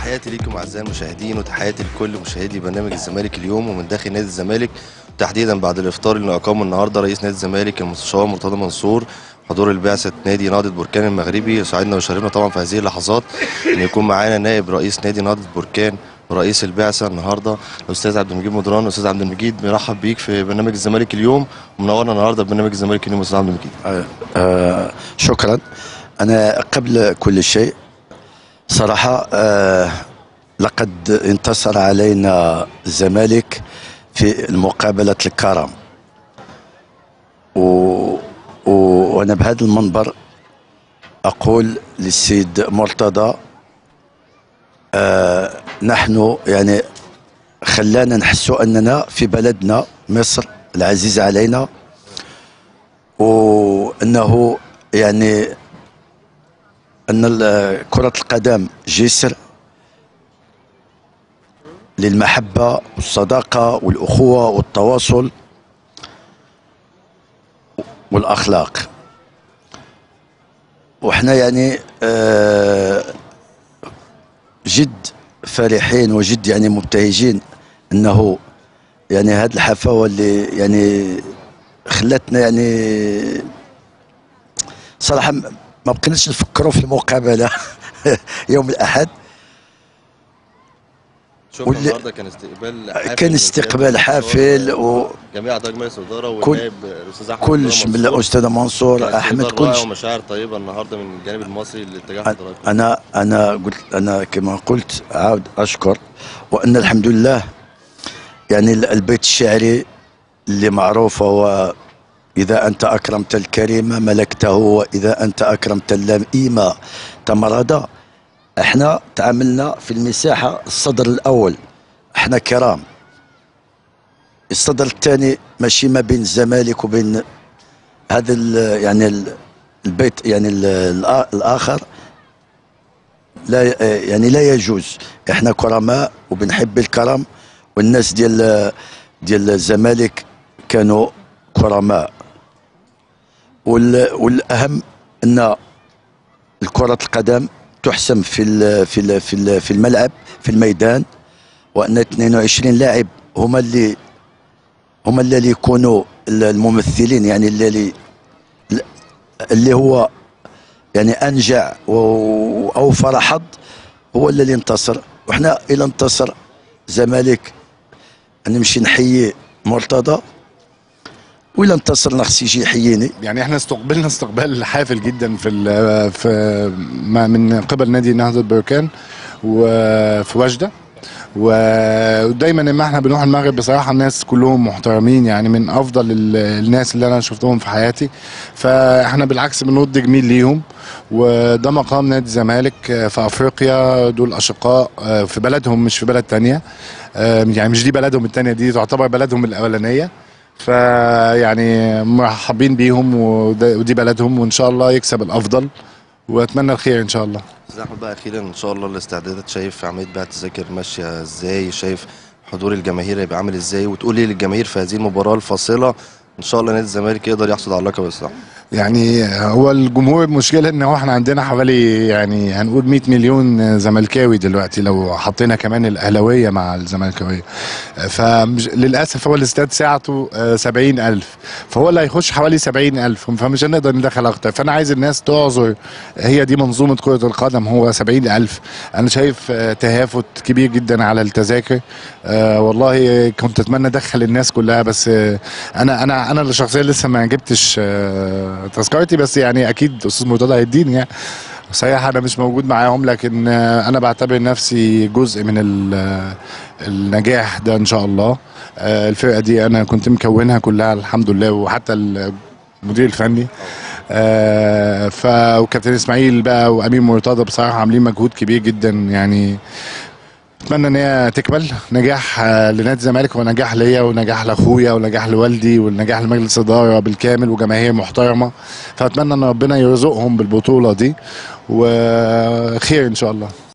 تحياتي ليكم اعزائي المشاهدين وتحياتي لكل مشاهدي برنامج الزمالك اليوم ومن داخل نادي الزمالك تحديدا بعد الافطار اللي اقامه النهارده رئيس نادي الزمالك المستشار مرتضى منصور حضور البعثه نادي نهضه بركان المغربي يسعدنا ويشرفنا طبعا في هذه اللحظات ان يكون معانا نائب رئيس نادي نهضه بركان ورئيس البعثه النهارده الاستاذ عبد المجيد مدران الاستاذ عبد المجيد بنرحب بيك في برنامج الزمالك اليوم ومنورنا النهارده في برنامج الزمالك اليوم استاذ عبد المجيد آه، آه، شكرا أنا قبل كل شيء صراحة آه، لقد انتصر علينا الزمالك في المقابلة الكرم و... و... وأنا بهذا المنبر أقول للسيد مرتضى آه نحن يعني خلانا نحسوا أننا في بلدنا مصر العزيز علينا وأنه يعني أن ال- كرة القدم جسر للمحبة والصداقة والأخوة والتواصل والأخلاق وإحنا يعني آه، جد فرحين وجد يعني مبتهجين أنه يعني هذه الحفاوة اللي يعني خلتنا يعني صراحة م- ما بقيناش نفكروا في المقابلة يوم الأحد شفنا واللي- النهارده كان استقبال حافل كان من استقبال سيادة حافل المستشار و- جميع اعضاء مجلس الاداره كل- والنائب الاستاذ احمد كلش من منصور. الأستاذ كان منصور أحمد استقبال رائع كلش ومشاعر طيبه النهارده من الجانب المصري لاتجاه أنا- حضرتك انا انا قلت انا كما قلت عاود اشكر وان الحمد لله يعني ال- البيت الشعري اللي معروف هو اذا انت اكرمت الكريم ملكته واذا انت اكرمت اللئيم تمرد احنا تعاملنا في المساحه الصدر الاول احنا كرام الصدر الثاني ماشي ما بين الزمالك وبين هذا ال- يعني ال- البيت يعني ال- الآ- الاخر لا يعني لا يجوز احنا كرماء وبنحب الكرم والناس ديال ديال الزمالك كانوا كرماء وال والاهم ان الكرة القدم تحسم في ال في ال في ال في الملعب في الميدان وان 22 لاعب هما اللي هما اللي يكونوا الممثلين يعني اللي اللي هو يعني انجع و- واوفر حظ هو اللي انتصر وحنا الى انتصر زمالك نمشي نحيي مرتضى والى انتصر نخسي يجي يحييني يعني احنا استقبلنا استقبال حافل جدا في ال- في ما- من قبل نادي نهضه بركان وفي وجده و- ودايما لما احنا بنروح المغرب بصراحه الناس كلهم محترمين يعني من افضل ال- الناس اللي انا شفتهم في حياتي فاحنا بالعكس بنرد جميل ليهم وده مقام نادي الزمالك في افريقيا دول اشقاء في بلدهم مش في بلد تانية يعني مش دي بلدهم التانية دي تعتبر بلدهم الاولانيه فيعني مرحبين بيهم وده- ودي بلدهم وان شاء الله يكسب الافضل واتمنى الخير ان شاء الله استاذ احمد بقى اخيرا ان شاء الله الاستعدادات شايف عمليه بقى التذاكر ماشيه ازاي شايف حضور الجماهير هيبقى عامل ازاي وتقول ايه للجماهير في هذه المباراه الفاصله ان شاء الله نادي الزمالك يقدر يحصل على اللقب الصح يعني هو الجمهور المشكله ان هو احنا عندنا حوالي يعني هنقول 100 مليون زملكاوي دلوقتي لو حطينا كمان الاهلاويه مع الزملكاويه فللاسف هو الاستاد ساعته آه، 70000 فهو اللي هيخش حوالي 70000 فمش هنقدر ندخل اكتر فانا عايز الناس تعذر هي دي منظومه كره القدم هو 70000 انا شايف آه، تهافت كبير جدا على التذاكر آه، والله كنت اتمنى ادخل الناس كلها بس آه، انا انا انا اللي شخصيا لسه ما جبتش آه، تذكرتي بس يعني اكيد استاذ مرتضى هيديني يعني صحيح انا مش موجود معاهم لكن آه، انا بعتبر نفسي جزء من ال- آه، النجاح ده ان شاء الله آه، الفرقه دي انا كنت مكونها كلها الحمد لله وحتى المدير الفني آه، ف وكابتن اسماعيل بقى وامين مرتضى بصراحه عاملين مجهود كبير جدا يعني اتمنى ان هي تكمل نجاح آه، لنادي الزمالك ونجاح ليا ونجاح لاخويا ونجاح لوالدي ونجاح لمجلس اداره بالكامل وجماهير محترمه فاتمنى ان ربنا يرزقهم بالبطوله دي وخير ان شاء الله